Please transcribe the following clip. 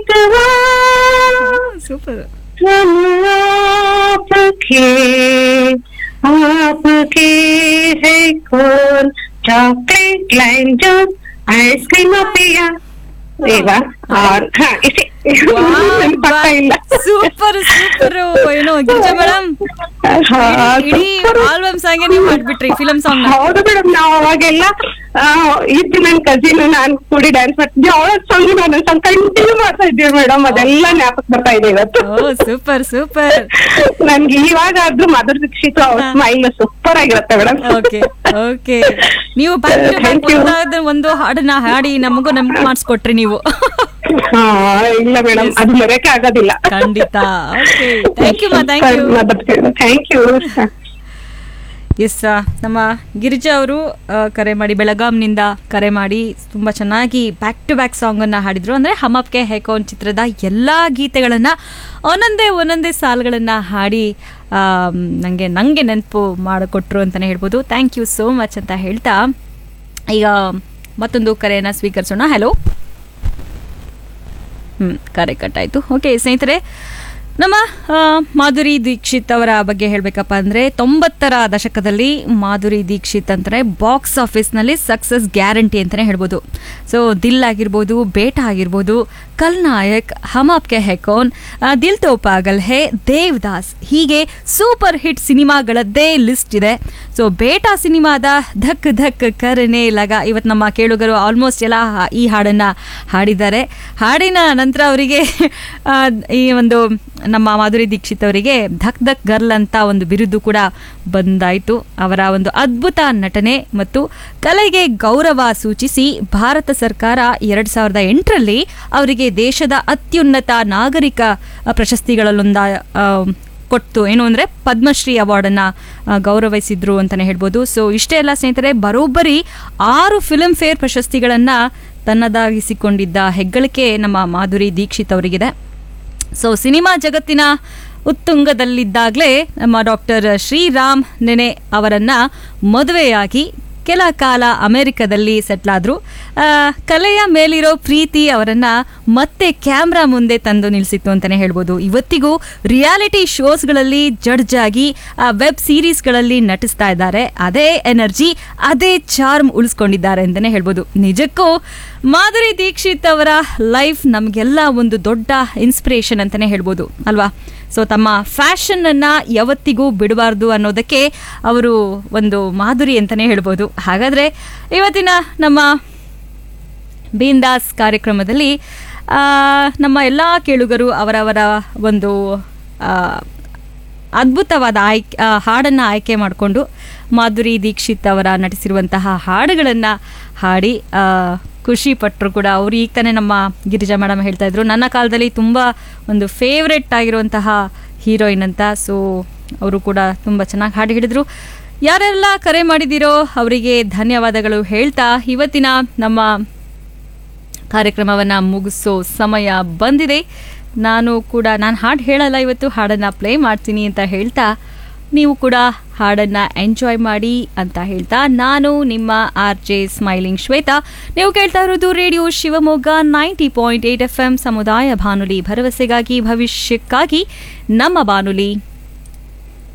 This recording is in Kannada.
ಸೂಪರ್ हम आपके आपके है कौन चॉकलेट लाइन जो आइसक्रीम पिया ಈಗ और ಹಾ ಇಷ್ಟೇ ನನ್ಗ್ ಪಕ್ಕ ಇಲ್ಲ ಸೂಪರ್ ಸೂಪರ್ ಏನೋ ಗಿರಿಜಾ ಮೇಡಮ್ ಹಾ, ಇಡೀ super. ಆಲ್ಬಮ್ ಸಾಂಗ್ ನೀವು ಮಾಡ್ಬಿಟ್ರಿ ಫಿಲಂ ಸಾಂಗ್ ಹೌದು ಮೇಡಮ್ ನಾವು ಅವಾಗೆಲ್ಲ ಆ, ಇದ್ದು ನನ್ ಕಸಿನ್ ನಾನು ಕೂಡಿ ಡ್ಯಾನ್ಸ್ ಮಾಡ್ತಿದ್ದೆ ಅವಳ ಸಾಂಗ್ ನಾನು ಸಾಂಗ್ ಕಂಟಿನ್ಯೂ ಮಾಡ್ತಾ ಇದ್ದೀವಿ ಮೇಡಮ್ ಅದೆಲ್ಲ ಜ್ಞಾಪಕ ಬರ್ತಾ ಇದೆ ಇವತ್ತು ಓ ಸೂಪರ್ ಸೂಪರ್ ನನ್ಗೆ ಇವಾಗ ಆದ್ರೂ ಮಧುರ್ ದೀಕ್ಷಿತ್ ಅವ್ರ ಸ್ಮೈಲ್ ಸೂಪರ್ ಆಗಿರುತ್ತೆ ಮೇಡಮ್ ಓಕೆ ಓಕೆ ನೀವು back to back Thank you. ಒಂದಾದ ಒಂದು ಹಾಡನ್ನ ಹಾಡಿ ನಮಗೂ ನಮ್ಗೆ ಮಾಡಿಸ್ಕೊಟ್ರಿ ನೀವು ಹಾ ಇಲ್ಲ ಮೇಡಮ್ ಅದು ಮರೆಯಕ್ಕೆ ಆಗೋದಿಲ್ಲ ಖಂಡಿತ ಓಕೆ ಥ್ಯಾಂಕ್ ಯು ಮಾ thank you thank you yes ನಮ್ಮ ಗಿರಿಜಾ ಅವರು ಆ, ಕರೆ ಮಾಡಿ ಬೆಳಗಾಂನಿಂದ ಕರೆ ಮಾಡಿ ತುಂಬ ಚೆನ್ನಾಗಿ ಬ್ಯಾಕ್ ಟು ಬ್ಯಾಕ್ ಸಾಂಗನ್ನು ಹಾಡಿದರು ಅಂದರೆ ಹಮಪ್ಕೆ ಹೇಕೋನ್ ಚಿತ್ರದ ಎಲ್ಲ ಗೀತೆಗಳನ್ನು ಒಂದೊಂದೇ ಒಂದೊಂದೇ ಸಾಲುಗಳನ್ನು ಹಾಡಿ ನನಗೆ ನನಗೆ ನೆನಪು ಮಾಡಿಕೊಟ್ರು ಅಂತಲೇ ಹೇಳ್ಬೋದು ಥ್ಯಾಂಕ್ ಯು ಸೋ ಮಚ್ ಅಂತ ಹೇಳ್ತಾ ಈಗ ಮತ್ತೊಂದು ಕರೆಯನ್ನು ಸ್ವೀಕರಿಸೋಣ ಹಲೋ ಹ್ಞೂ ಕರೆ ಕಟ್ಟಾಯಿತು ಓಕೆ ಸ್ನೇಹಿತರೆ ನಮ್ಮ ಆ, ಮಾಧುರಿ ದೀಕ್ಷಿತ್ ಅವರ ಬಗ್ಗೆ ಹೇಳಬೇಕಪ್ಪ ಅಂದರೆ ತೊಂಬತ್ತರ ದಶಕದಲ್ಲಿ ಮಾಧುರಿ ದೀಕ್ಷಿತ್ ಅಂತಲೇ ಬಾಕ್ಸ್ ಆಫೀಸ್ನಲ್ಲಿ ಸಕ್ಸಸ್ ಗ್ಯಾರಂಟಿ ಅಂತಲೇ ಹೇಳ್ಬೋದು ಸೊ ದಿಲ್ ಆಗಿರ್ಬೋದು ಬೇಟಾ ಆಗಿರ್ಬೋದು ಕಲ್ನಾಯಕ್ ಹಮ್ ಆಪ್ಕೆ ಹೆಕೋನ್ ಆ, ದಿಲ್ ತೋ ಪಾಗಲ್ ಹೇ ದೇವದಾಸ್ ಹೀಗೆ ಸೂಪರ್ ಹಿಟ್ ಸಿನಿಮಾಗಳದ್ದೇ ಲಿಸ್ಟ್ ಇದೆ ಸೊ ಬೇಟಾ ಸಿನಿಮಾದ ಧಕ್ ಧಕ್ ಕರನೆ ಲಗ ಇವತ್ತು ನಮ್ಮ ಕೇಳುಗರು ಆಲ್ಮೋಸ್ಟ್ ಎಲ್ಲ ಹಾ- ಈ ಹಾಡನ್ನು ಹಾಡಿದ್ದಾರೆ ಹಾಡಿನ ನಂತರ ಅವರಿಗೆ ಆ, ಈ ಒಂದು ನಮ್ಮ ಮಾಧುರಿ ದೀಕ್ಷಿತ್ ಅವರಿಗೆ ಧಕ್ ಧಕ್ ಗರ್ಲ್ ಅಂತ ಒಂದು ಬಿರುದು ಕೂಡ ಬಂದಾಯಿತು ಅವರ ಒಂದು ಅದ್ಭುತ ನಟನೆ ಮತ್ತು ಕಲೆಗೆ ಗೌರವ ಸೂಚಿಸಿ ಭಾರತ ಸರ್ಕಾರ ಎರಡು ಸಾವಿರದ ಎಂಟರಲ್ಲಿ ಅವರಿಗೆ ದೇಶದ ಅತ್ಯುನ್ನತ ನಾಗರಿಕ ಆ, ಪ್ರಶಸ್ತಿಗಳಲ್ಲೊಂದ ಆ, ಕೊಟ್ಟು ಏನು ಅಂದರೆ ಪದ್ಮಶ್ರೀ ಅವಾರ್ಡನ್ನು ಗೌರವಿಸಿದ್ರು ಅಂತಲೇ ಹೇಳ್ಬೋದು ಸೊ ಇಷ್ಟೇ ಎಲ್ಲ ಸ್ನೇಹಿತರೆ ಬರೋಬ್ಬರಿ ಆರು ಫಿಲ್ಮ್ ಫೇರ್ ಪ್ರಶಸ್ತಿಗಳನ್ನು ತನ್ನದಾಗಿಸಿಕೊಂಡಿದ್ದ ಹೆಗ್ಗಳಿಕೆ ನಮ್ಮ ಮಾಧುರಿ ದೀಕ್ಷಿತ್ ಅವರಿಗಿದೆ ಸೊ ಸಿನಿಮಾ ಜಗತ್ತಿನ ಉತ್ತುಂಗದಲ್ಲಿದ್ದಾಗಲೇ ನಮ್ಮ ಡಾಕ್ಟರ್ ಶ್ರೀರಾಮ್ ನೆನೆ ಅವರನ್ನು ಮದುವೆಯಾಗಿ ಕೆಲ ಕಾಲ ಅಮೆರಿಕದಲ್ಲಿ ಸೆಟ್ಲಾದರು ಕಲೆಯ ಮೇಲಿರೋ ಪ್ರೀತಿ ಅವರನ್ನು ಮತ್ತೆ ಕ್ಯಾಮ್ರಾ ಮುಂದೆ ತಂದು ನಿಲ್ಲಿಸಿತ್ತು ಅಂತಲೇ ಹೇಳ್ಬೋದು ಇವತ್ತಿಗೂ ರಿಯಾಲಿಟಿ ಶೋಸ್ಗಳಲ್ಲಿ ಜಡ್ಜ್ ಆಗಿ ವೆಬ್ ಸೀರೀಸ್ಗಳಲ್ಲಿ ನಟಿಸ್ತಾ ಇದ್ದಾರೆ ಅದೇ ಎನರ್ಜಿ ಅದೇ ಚಾರ್ಮ್ ಉಳಿಸ್ಕೊಂಡಿದ್ದಾರೆ ಅಂತಲೇ ಹೇಳ್ಬೋದು ನಿಜಕ್ಕೂ ಮಾಧುರಿ ದೀಕ್ಷಿತ್ ಅವರ ಲೈಫ್ ನಮಗೆಲ್ಲ ಒಂದು ದೊಡ್ಡ ಇನ್ಸ್ಪಿರೇಷನ್ ಅಂತಲೇ ಹೇಳ್ಬೋದು ಅಲ್ವಾ ಸೊ ತಮ್ಮ ಫ್ಯಾಷನ್ನನ್ನು ಯಾವತ್ತಿಗೂ ಬಿಡಬಾರ್ದು ಅನ್ನೋದಕ್ಕೆ ಅವರು ಒಂದು ಮಾಧುರಿ ಅಂತಲೇ ಹೇಳ್ಬೋದು ಹಾಗಾದರೆ ಇವತ್ತಿನ ನಮ್ಮ ಬೀಂದಾಸ್ ಕಾರ್ಯಕ್ರಮದಲ್ಲಿ ಆ, ನಮ್ಮ ಎಲ್ಲ ಕೇಳುಗರು ಅವರವರ ಒಂದು ಆ, ಅದ್ಭುತವಾದ ಆಯ್ಕೆ ಹಾಡನ್ನು ಆಯ್ಕೆ ಮಾಡಿಕೊಂಡು ಮಾಧುರಿ ದೀಕ್ಷಿತ್ ಅವರ ನಟಿಸಿರುವಂತಹ ಹಾಡುಗಳನ್ನು ಹಾಡಿ ಆ, ಖುಷಿ ಪಟ್ಟರು ಕೂಡ ಅವರು ಈಗ ತಾನೇ ನಮ್ಮ ಗಿರಿಜಾ ಮೇಡಮ್ ಹೇಳ್ತಾ ಇದ್ರು ನನ್ನ ಕಾಲದಲ್ಲಿ ತುಂಬ ಒಂದು ಫೇವ್ರೆಟ್ ಆಗಿರುವಂತಹ ಹೀರೋಯಿನ್ ಅಂತ ಸೊ ಅವರು ಕೂಡ ತುಂಬ ಚೆನ್ನಾಗಿ ಹಾಡು ಹಿಡಿದ್ರು ಯಾರೆಲ್ಲ ಕರೆ ಮಾಡಿದ್ದೀರೋ ಅವರಿಗೆ ಧನ್ಯವಾದಗಳು ಹೇಳ್ತಾ ಇವತ್ತಿನ ನಮ್ಮ ಕಾರ್ಯಕ್ರಮವನ್ನು ಮುಗಿಸೋ ಸಮಯ ಬಂದಿದೆ ನಾನು ಕೂಡ ನಾನು ಹಾಡು ಹೇಳಲ್ಲ ಇವತ್ತು ಹಾಡನ್ನು ಪ್ಲೇ ಮಾಡ್ತೀನಿ ಅಂತ ಹೇಳ್ತಾ ನೀವು ಕೂಡ ಹಾಡನ್ನು ಎಂಜಾಯ್ ಮಾಡಿ ಅಂತ ಹೇಳ್ತಾ ನಾನು ನಿಮ್ಮ ಆರ್ ಜೆ ಸ್ಮೈಲಿಂಗ್ ಶ್ವೇತಾ ನೀವು ಕೇಳ್ತಾ ಇರೋದು radio Shivamogga ninety point eight F M ಸಮುದಾಯ ಬಾನುಲಿ ಭರವಸೆಗಾಗಿ ಭವಿಷ್ಯಕ್ಕಾಗಿ ನಮ್ಮ ಬಾನುಲಿ